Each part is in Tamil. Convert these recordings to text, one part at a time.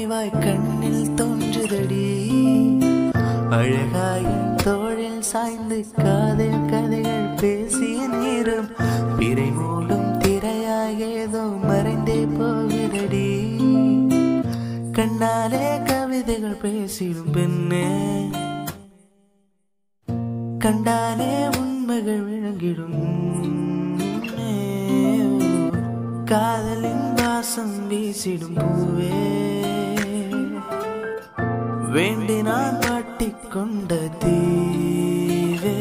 நினைவாய் கண்ணில் தோன்றுதடி அழகாயின் தோழில் சாய்ந்து காதல் கதைகள் பேசிய நேரம் பிறை மூடும் திரையாய் ஏதோ மறைந்தே போகுதடி கண்ணாலே கவிதைகள் பேசிடும் பெண்ணே கண்டாலே உண்மைகள் விளங்கிடும் காதலின் வாசம் வீசிடும் பூவே வேண்டி நான் மாட்டிக்கொண்ட தீவே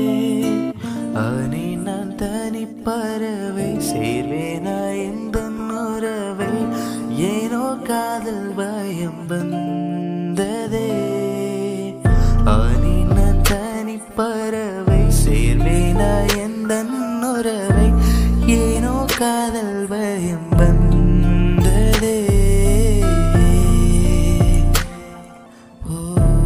அவனை நான் தனி பறவை சேர்வேனா எந்த உறவை ஏனோ காதல் பயம் வந்ததே அவனை நான் தனி பறவை சேர்வேனா எந்த உறவை ஏனோ காதல் பயம் வந்ததே ஓ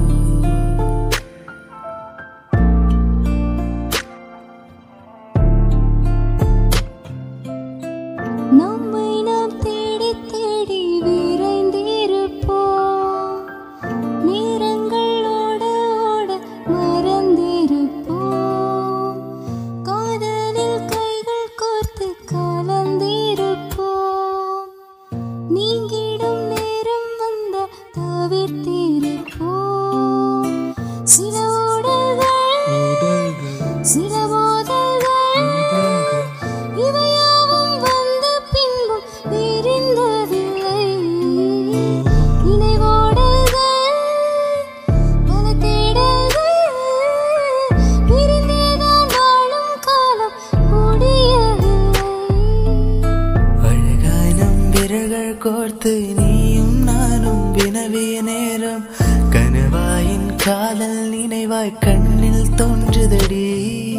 நம்மை நாம் தேடி தேடி விரைந்திருப்போம் நேரங்கள் ஓட ஓட மறந்திருப்போம் காதலில் கைகள் கோர்த்து கலந்திருப்போம் நீங்கிடும் நேரம் வந்த தவிர்த்திருப்போம் சில ஊடல்கள் சில மோதல்கள் இவையாவும் வந்த பின்பும் விரிந்ததில்லை நினைவோடல்கள் பல தேடல்கள் விரிந்தேதான் வாழும் காலம் முடியவில்லை அழகாய் நம் விரல்கள் கோர்த்து நீயும் நானும் வினவிய நேரம் கனவாயின் காதல் நினைவாய் கண்ணில் தோன்றுதடி